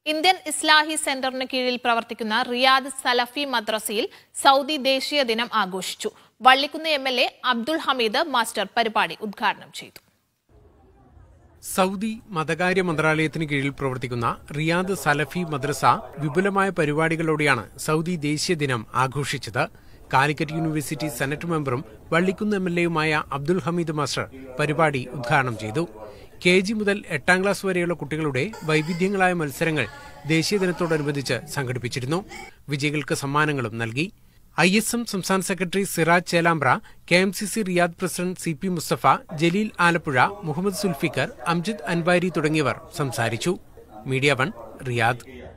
Indian ഇസ്ലാഹി സെന്ററിന് കീഴിൽ പ്രവർത്തിക്കുന്ന Riyadh സലഫി മദ്രസയിൽ സൗദി ദേശീയ ദിനം ആഘോഷിച്ചു Vallikkunnu M L A Abdul Hameed master പരിപാടി ഉദ്ഘാടനം ചെയ്തു സൗദി മതകാര്യ മന്ത്രാലയത്തിന് കീഴിൽ പ്രവർത്തിക്കുന്ന റിയാദ് സലഫി മദ്രസ വിപുലമായ പരിപാടികളോടെയാണ് സൗദി ദേശീയ ദിനം ആഘോഷിച്ചത് കാലിക്കറ്റ് യൂണിവേഴ്സിറ്റി സെനറ്റ് മെമ്പറും വള്ളിക്കുന്ന് എം എൽ എയുമായ അബ്ദുൽ ഹമീദ് മാസ്റ്റർ പരിപാടി ഉദ്ഘാടനം ചെയ്തു കെ ജി മുതൽ എട്ടാം ക്ലാസ് വരെയുള്ള കുട്ടികളുടെ വൈവിധ്യങ്ങളായ മത്സരങ്ങൾ ദേശീയ ദിനത്തോടനുബന്ധിച്ച് സംഘടിപ്പിച്ചിരുന്നു വിജയികൾക്ക് സമ്മാനങ്ങളും നൽകി ഐ എസ് എം സംസ്ഥാന secretary Siraj Chelambra K M C C Riyadh president C P Mustafa Jaleel Alappuzha Muhammad Zulfikar Amjid Anwari തുടങ്ങിയവർ സംസാരിച്ചു മീഡിയ വൺ റിയാദ്